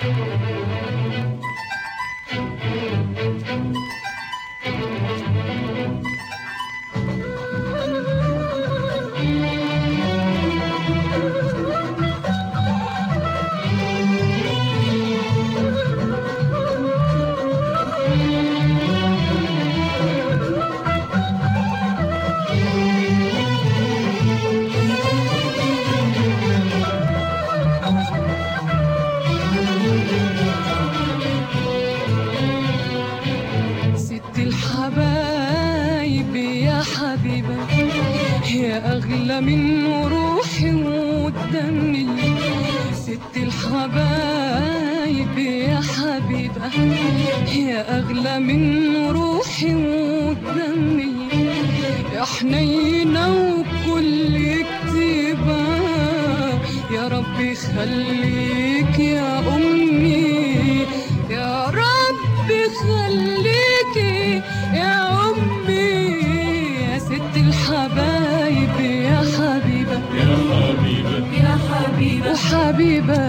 ست الحبايب يا حبيبة يا أغلى من روحي ودمي ست الحبايب يا حبيبة يا أغلى من روحي ودمي يا حنينة وكل كتيبة يا ربي خليك يا أمي يا ربي خليكي يا أمي يا ست الحبايب يا حبيبة يا حبيبة يا حبيبة وحبيبة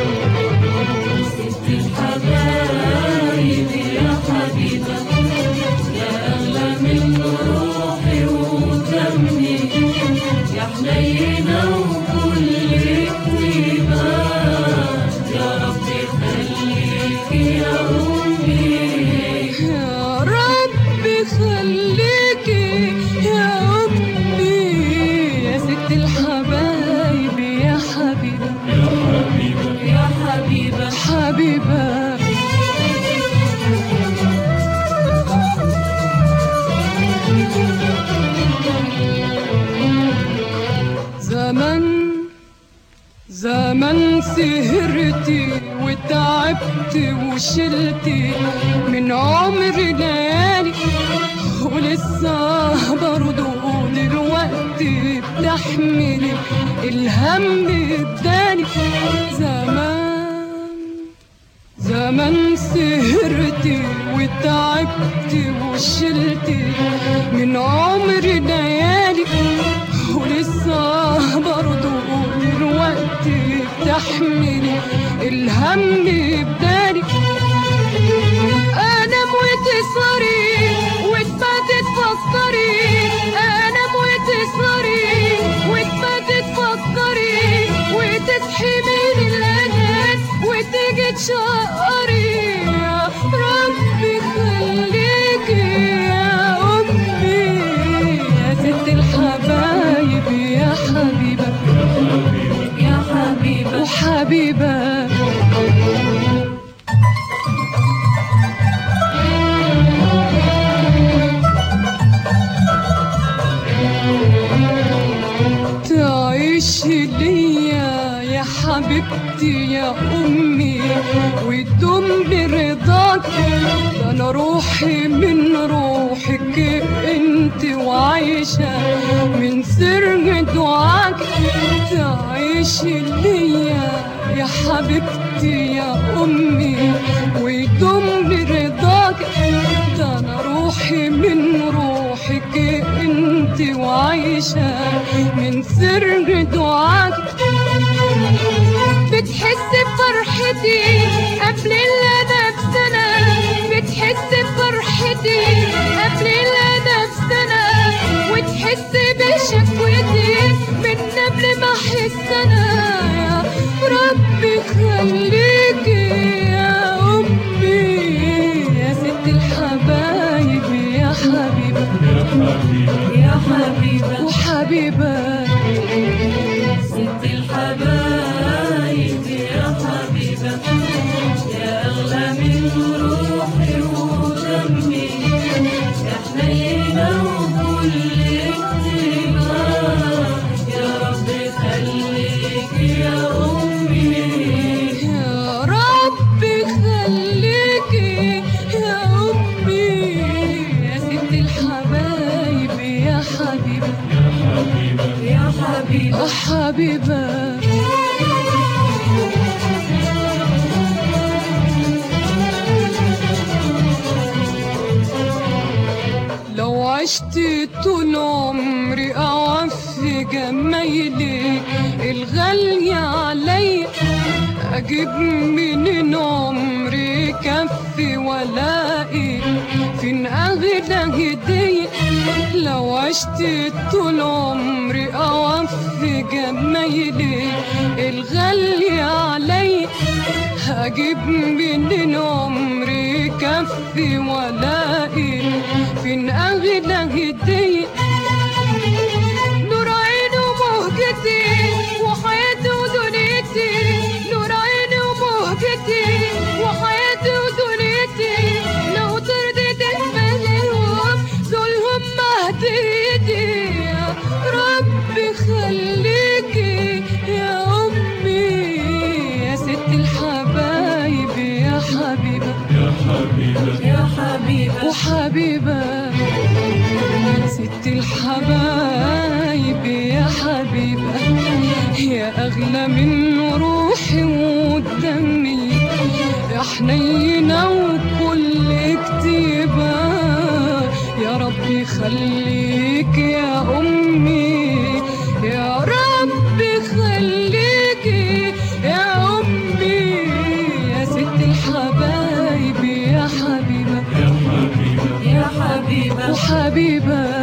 ست الحبايب يا حبيبة يا أغلى من روحي ودمي يا حنينة وكل طيبة يا ربي خليكي يا أمي يا ربي خليكي يا أمي يا ست الحبايب يا حبيبة يا حبيبة يا حبيبة حبيبة زمن زمن سهرتي وتعبت وشلتي من عمري ليالي ولسه برضه دلوقتي بتحملي الهم الداني زمان زمان سهرتي وتعبت وشلتي من عمري ليالي ولسه برضه دلوقتي بتحملي الهم بدالي انام وتسهري وتبات تفكري انام وتسهري وتبات تفكري وتصحي من الاذان وتيجي تشقري يا ربي خليكي يا امي يا ست الحبايب يا حبيبه يا حبيبة وحبيبه تعيش ليا يا حبيبتي يا أمي وتدوم برضاك ده أنا روحي من روحك أنت وعايشة من سر دعاك تعيش ليا يا حبيبتي يا أمي ويدوم برضاك ده أنا روحي من روحك أنت وعايشة من سر دعاك بتحس بفرحتي قبل اللي انا بسنة بتحس بفرحتي قبل اللي انا بسنة وتحس بشكوتي من قبل ما احس انا يا ربي خليكي يا امي يا ست الحبايب يا حبيبه يا حبيبة يا حبيبة وحبيبه ست الحبايب يا حبيبة يا أغلى من روحي ودمي يا حنينة وكل طيبة يا رب خليك يا أمي يا ربي خليكي يا أمي يا ست الحبايب يا حبيبة يا حبيبة يا حبيبة آه حبيبة لو عشت طول عمري أعف جمايلي الغالية عليا اجيب منين عمري كفي ولاقي فين اغلى هدية لو عشت طول عمري اوفي جمايلي الغالية علي هجيب منين عمري كفي ولاقي فين اغلى هدية نور عيني ومهجتي وحياتي ودنيتي نور عيني ومهجتي وحياتي ودنيتي لو ترضيت تقبلهم دولهم مهديتي يا ربي خليكي يا أمي يا ست الحبايب يا حبيبة يا حبيبة يا حبيبة وحبيبة ست الحبايب يا حبيبة يا أغلى من روحي ودمي يا حنينة وكل كتيبة يا ربي خليك يا أمي يا ربي خليك يا أمي يا ست الحبايب يا حبيبة يا حبيبة يا حبيبة وحبيبة